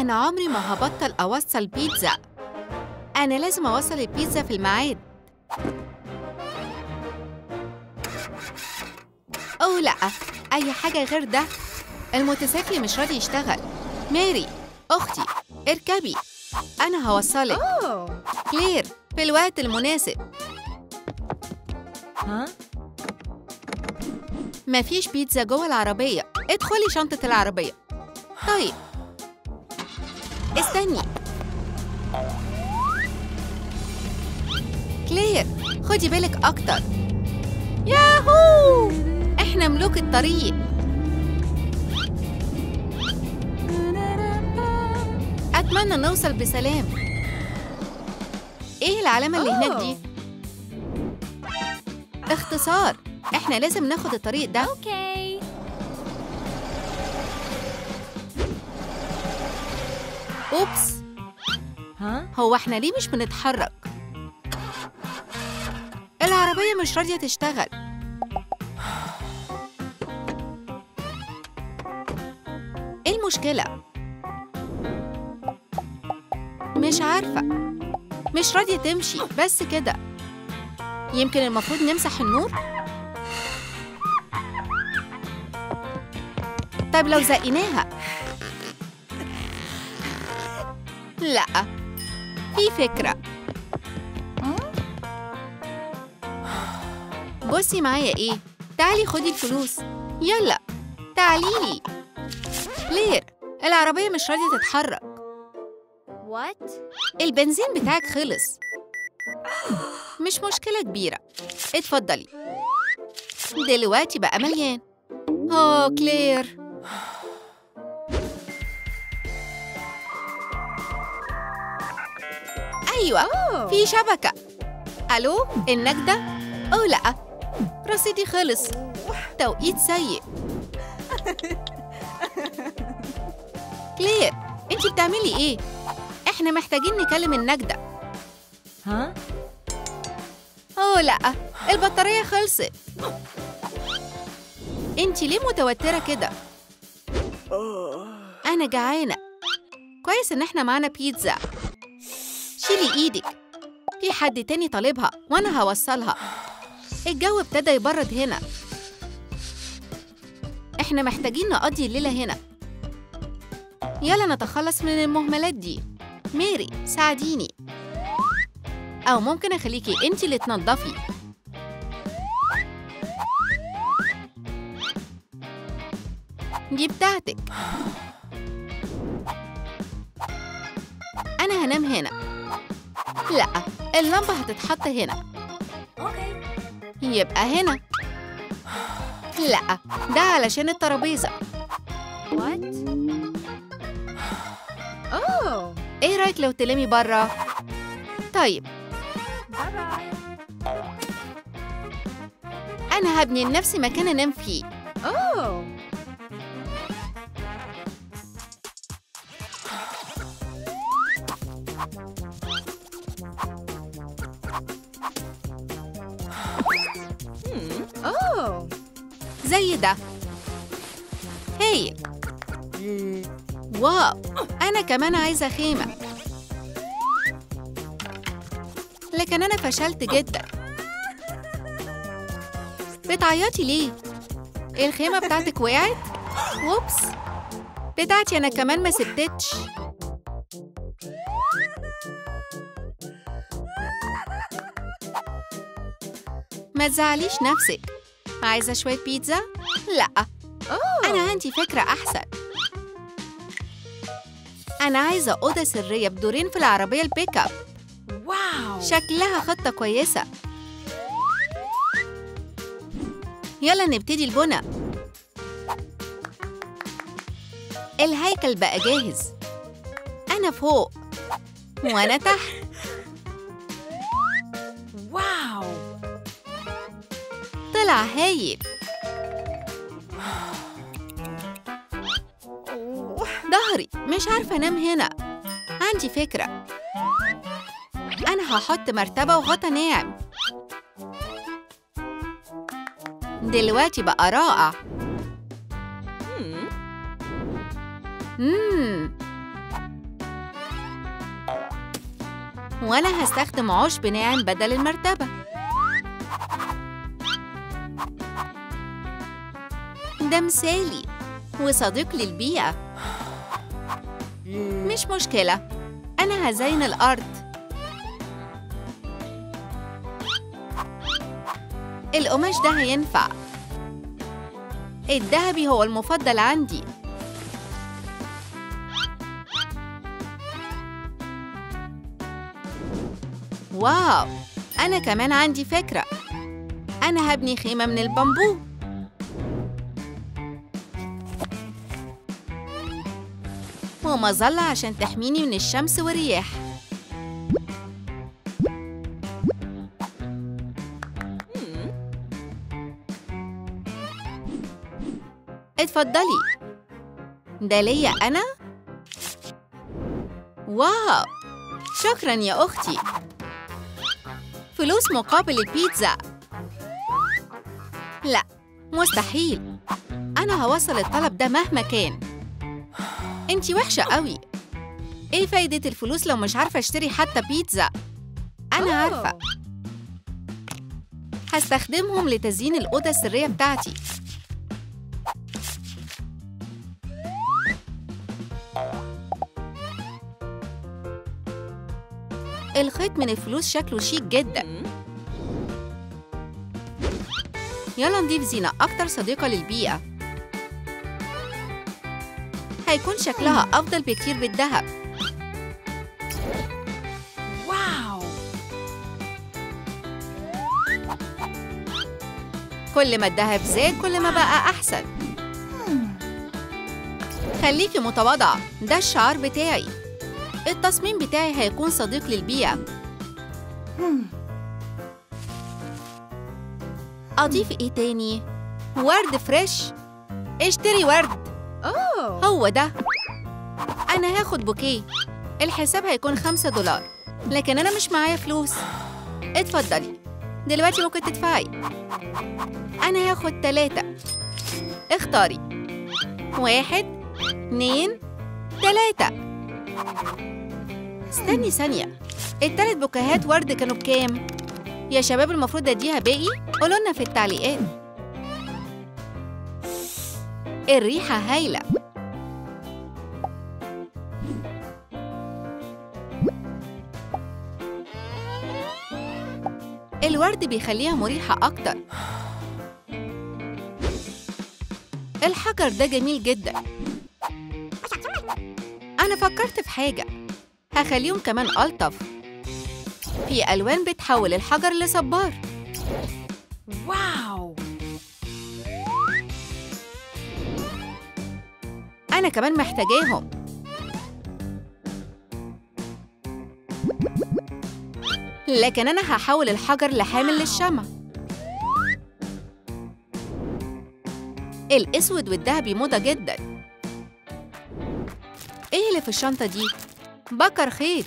أنا عمري ما هبطل أوصل بيتزا أنا لازم أوصل البيتزا في الميعاد أوه لأ أي حاجة غير ده الموتوسيكل مش راضي يشتغل ماري أختي اركبي أنا هوصلك أوه كلير في الوقت المناسب ها مفيش بيتزا جوه العربية ادخلي شنطة العربية طيب استني كلير خدي بالك أكتر ياهو احنا ملوك الطريق أتمنى نوصل بسلام ايه العلامة اللي هناك دي؟ اختصار احنا لازم ناخد الطريق ده أوكي اوبس ها هو احنا ليه مش بنتحرك العربية مش راضية تشتغل ايه المشكلة؟ مش عارفة مش راضية تمشي بس كده يمكن المفروض نمسح النور؟ طب لو زقيناها لا في فكرة بصي معايا ايه تعالي خدي الفلوس يلا تعالي لي لير العربية مش راضية تتحرك وات البنزين بتاعك خلص مش مشكلة كبيرة اتفضلي دلوقتي بقى مليان اوه كلير ايوه في شبكة الو النجدة اوه لا رصيدي خلص توقيت سيء كلير انتي بتعملي ايه احنا محتاجين نكلم النجدة ها اوه لا البطارية خلصت انتي ليه متوترة كده انا جعانة كويس ان احنا معانا بيتزا شيلي ايدك في حد تاني طالبها وانا هوصلها الجو ابتدى يبرد هنا احنا محتاجين نقضي الليلة هنا يلا نتخلص من المهملات دي ميري ساعديني أو ممكن أخليكي أنتي اللي تنظفي دي بتاعتك أنا هنام هنا لا اللمبة هتتحط هنا أوكي يبقى هنا لا ده علشان الترابيزة وات أوه ايه رأيك لو تلمي برا؟ طيب باي باي أنا هبني لنفسي مكان أنام فيه أوه أوه زي ده هايل واو أنا كمان عايزة خيمة لكن أنا فشلت جدا بتعيطي ليه؟ الخيمة بتاعتك وقعت؟ ووبس بتاعتي أنا كمان ما سبتتش ما تزعليش نفسك عايزة شوية بيتزا؟ لأ أوه أنا عندي فكرة أحسن أنا عايزة أوضة سرية بدورين في العربية البيك أب واو شكلها خطة كويسة يلا نبتدي البنى الهيكل بقى جاهز أنا فوق وأنا تحت واو طلع هايل ظهري مش عارفة أنام هنا عندي فكرة أنا هحط مرتبة وغطا ناعم دلوقتي بقى رائع Hmm. مم. وأنا هستخدم عشب ناعم بدل المرتبة ده مثالي وصديق للبيئة مش مشكلة أنا هزين الأرض القماش ده هينفع الذهبي هو المفضل عندي واو أنا كمان عندي فكرة أنا هبني خيمة من البامبو ومظلة عشان تحميني من الشمس والرياح اتفضلي ده ليا أنا؟ واو شكرا يا أختي فلوس مقابل البيتزا لا مستحيل أنا هوصل الطلب ده مهما كان انتي وحشة قوي ايه فايدة الفلوس لو مش عارفة اشتري حتى بيتزا أنا عارفة هستخدمهم لتزيين الأوضة السرية بتاعتي الخيط من الفلوس شكله شيك جدا يلا نضيف زينة أكتر صديقة للبيئة هيكون شكلها أفضل بكتير بالذهب Wow. كل ما الذهب زاد كل ما بقى أحسن خليكي متواضعة ده الشعار بتاعي التصميم بتاعي هيكون صديق للبيئة أضيف إيه تاني؟ ورد فريش اشتري ورد Oh. هو ده أنا هاخد بوكيه الحساب هيكون خمسة دولار لكن أنا مش معايا فلوس اتفضلي دلوقتي ممكن تدفعي أنا هاخد تلاتة اختاري واحد اتنين تلاتة استني ثانية التلات بوكيهات ورد كانوا بكام؟ يا شباب المفروض اديها باقي؟ قولوا لنا في التعليقات الريحة هايلة الورد بيخليها مريحة أكتر الحجر ده جميل جدا أنا فكرت في حاجة هخليهم كمان ألطف في ألوان بتحول الحجر لصبار Wow. أنا كمان محتاجاهم لكن أنا هحول الحجر لحامل للشمع الأسود والذهبي موضة جدا إيه اللي في الشنطة دي؟ بكر خيط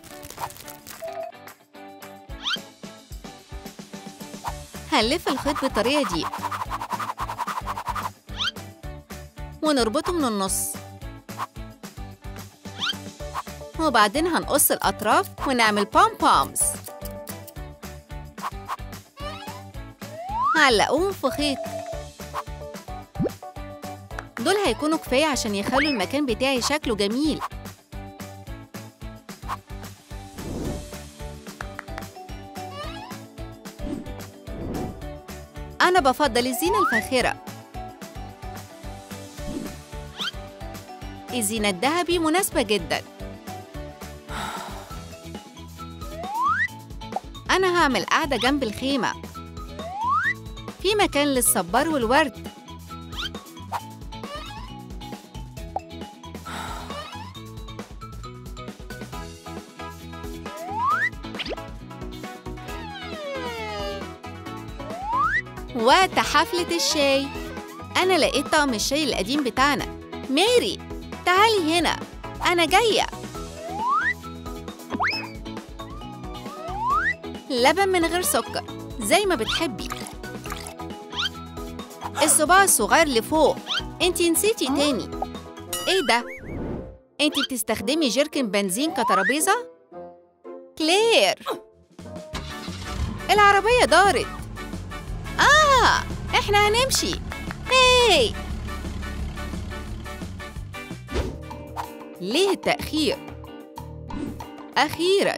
هنلف الخيط بالطريقة دي ونربطه من النص وبعدين هنقص الأطراف ونعمل بوم بومز علقوهم في خيط دول هيكونوا كفاية عشان يخلوا المكان بتاعي شكله جميل أنا بفضل الزينة الفاخرة الزينة الذهبي مناسبة جدا أنا هعمل قاعدة جنب الخيمة في مكان للصبار والورد وقت حفلة الشاي أنا لقيت طقم الشاي القديم بتاعنا ماري تعالي هنا أنا جاية لبن من غير سكر زي ما بتحبي الصباع الصغير لفوق انتي نسيتي تاني ايه ده؟ انتي بتستخدمي جيركن بنزين كترابيزة؟ كلير العربية دارت آه إحنا هنمشي هاي ليه التأخير؟ أخيراً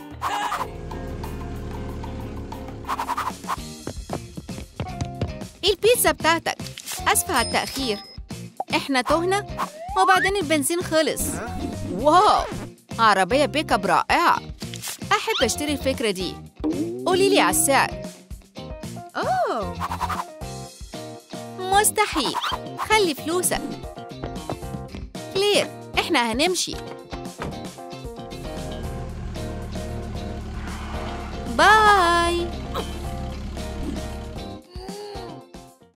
البيتزا بتاعتك أسفة على التأخير إحنا تهنا وبعدين البنزين خلص واو عربية بيك اب رائعة أحب أشتري الفكرة دي قولي لي على السعر أوه مستحيل خلي فلوسك كلير إحنا هنمشي باي